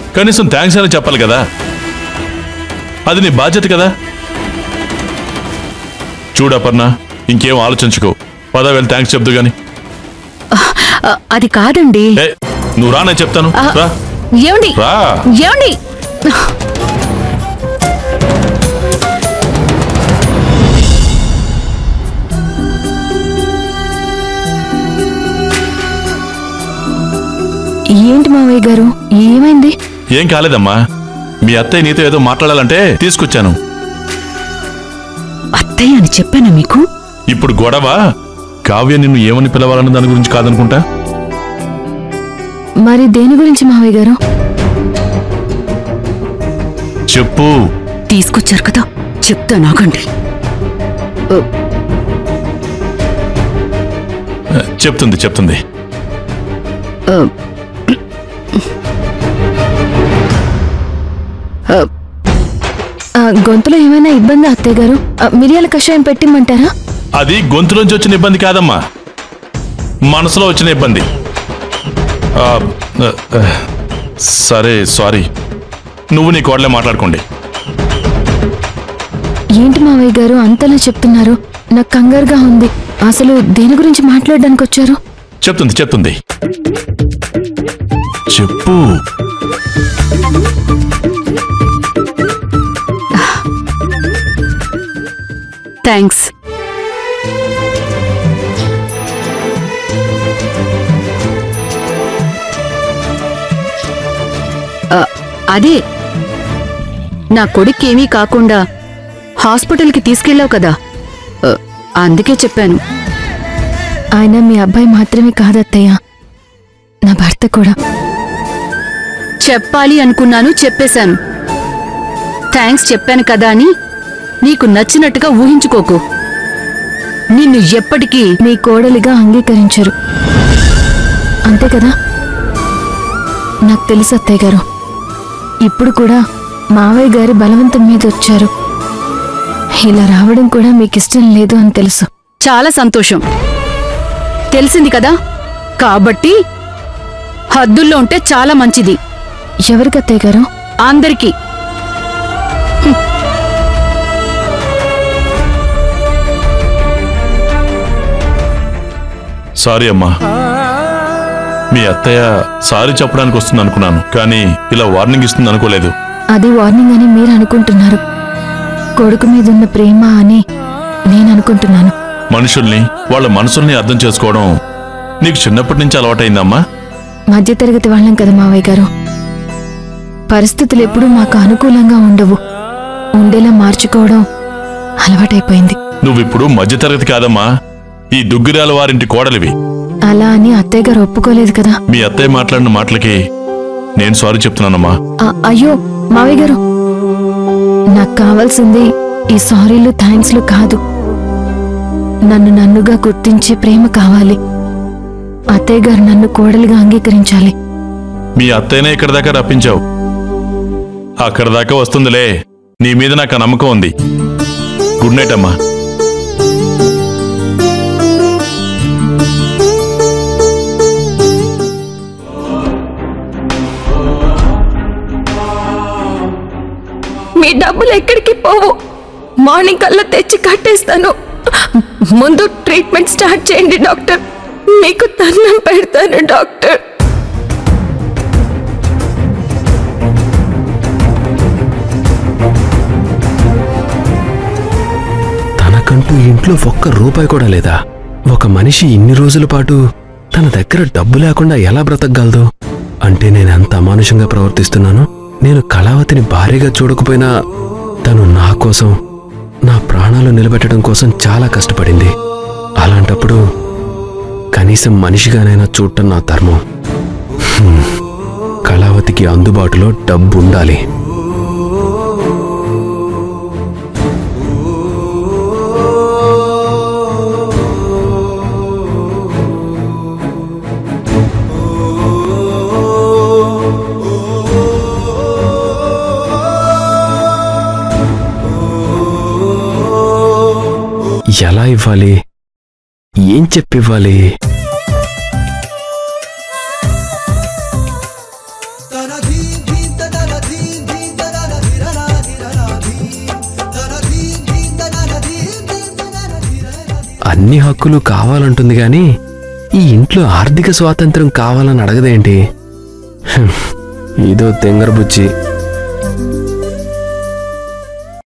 కనీసం థ్యాంక్స్ అని చెప్పాలి కదా అది నీ బాధ్యత కదా చూడపర్ణ ఇంకేం ఆలోచించుకో పద వెళ్ళి థ్యాంక్స్ చెప్దు గాని ఆ, అది కాదండి ఏ నువ్వు రా నేను చెప్తాను ఆ, రా ఏమండి రా ఏమండి ఏంటి మావయ్య గారు ఏమైంది ఏం కాలేదమ్మా మీ అత్తయ్య నీతో ఏదో మాట్లాడాలంటే తీసుకొచ్చాను అత్తయ్య అని చెప్పానా మీకు ఇప్పుడు గొడవ కావ్య నిన్ను ఏమని పిలవాలన్న దాని గురించి కాదనుకుంటా మరి దేని గురించి మావయ్య గారు చెప్పు తీసుకొచ్చారు కదా చెప్తా నాకండి చెప్తుంది చెప్తుంది ఆ, గొంతులో ఏమైనా ఇబ్బంది అత్తయ్య గారు ఆ, మిరియాల కషాయం పెట్టిమ్మంటారా అది గొంతులోంచి వచ్చిన ఇబ్బంది కాదమ్మా మనసులో వచ్చిన ఇబ్బంది ఆ, ఆ, ఆ, సరే సారీ నువ్వు నీ కోడలే మాట్లాడుకోండి ఏంటి మావయ్య గారు అంతలా చెప్తున్నారు నాకు కంగారుగా ఉంది అసలు దేని గురించి మాట్లాడడానికి వచ్చారు చెప్తుంది చెప్తుంది చెప్పు థ్యాంక్స్ అదే నా కొడుకేమీ కాకుండా హాస్పిటల్కి తీసుకెళ్ళావు కదా ఆ, అందుకే చెప్పాను ఆయన మీ అబ్బాయి మాత్రమే కాదత్తయ్య నా భర్త కూడా చెప్పాలి అనుకున్నాను చెప్పేశాను థ్యాంక్స్ చెప్పాను కదా అని నీకు నచ్చినట్టుగా ఊహించుకోకు నిన్ను ఎప్పటికీ మీ కోడలిగా అంగీకరించరు అంతే కదా నాకు తెలుసు అత్తయ్య గారు ఇప్పుడు కూడా మావయ్య గారి బలవంతం మీద వచ్చారు ఇలా రావడం కూడా మీకు ఇష్టం లేదు అని తెలుసు చాలా సంతోషం తెలిసింది కదా కాబట్టి హద్దుల్లో ఉంటే చాలా మంచిది ఎవరికి అత్తయ్య గారు అందరికీ సారీ అమ్మా మీ అత్తయ్య సారీ చెప్పడానికి వస్తుంది అనుకున్నాను కానీ ఇలా వార్నింగ్ ఇస్తుంది అనుకోలేదు అది వార్నింగ్ అని మీరు అనుకుంటున్నారు కొడుకు మీద ఉన్న ప్రేమ అని నేను అనుకుంటున్నాను మనుషుల్ని వాళ్ళ మనసుల్ని అర్థం చేసుకోవడం నీకు చిన్నప్పటి నుంచి అలవాటైందమ్మా మధ్యతరగతి వాళ్ళం కదా మావయ్య గారు పరిస్థితులు ఎప్పుడూ మాకు అనుకూలంగా ఉండవు ఉండేలా మార్చుకోవడం అలవాటైపోయింది నువ్విప్పుడు మధ్యతరగతి కాదమ్మా ఈ దుగ్గిరాల వారింటి కోడలివి అలా అని అత్తయ్య గారు ఒప్పుకోలేదు కదా మీ అత్తయ్య మాట్లాడిన మాటలకి నేను సారీ చెప్తున్నానమ్మా ఆ- అయ్యో మావయ్య గారు నాకు కావాల్సింది ఈ సారీలు థ్యాంక్స్లు కాదు నన్ను నన్నుగా గుర్తించే ప్రేమ కావాలి అత్తయ్య గారు నన్ను కోడలిగా అంగీకరించాలి మీ అత్తయ్యనే ఇక్కడ దాకా రప్పించావు అక్కడ దాకా వస్తుందిలే నీ మీద నాకు ఆ నమ్మకం ఉంది గుడ్ నైట్ అమ్మా మీ డబ్బులు ఎక్కడికి పోవు మార్నింగ్ కల్లా తెచ్చి కట్టేస్తాను ముందు ట్రీట్మెంట్ స్టార్ట్ చేయండి డాక్టర్ మీకు తన్నం పెడతాను డాక్టర్ తనకంటూ ఇంట్లో ఒక్క రూపాయి కూడా లేదా ఒక మనిషి ఇన్ని రోజుల పాటు తన దగ్గర డబ్బు లేకుండా ఎలా బ్రతకగలదు అంటే నేను ఎంత అమానుషంగా ప్రవర్తిస్తున్నాను నేను కళావతిని భార్యగా చూడకపోయినా తను నా కోసం నా ప్రాణాలు నిలబెట్టడం కోసం చాలా కష్టపడింది అలాంటప్పుడు కనీసం మనిషిగానైనా చూడటం నా ధర్మం హ్మ్. కళావతికి అందుబాటులో డబ్బు ఉండాలి ఎలా ఇవ్వాలి ఏం చెప్పివ్వాలి తన ధీ ధీంత అన్ని హక్కులు కావాలంటుంది గాని ఈ ఇంట్లో ఆర్థిక స్వాతంత్రం కావాలని అడగదేంటి హ్మ్, ఇదో తెంగరబుచ్చి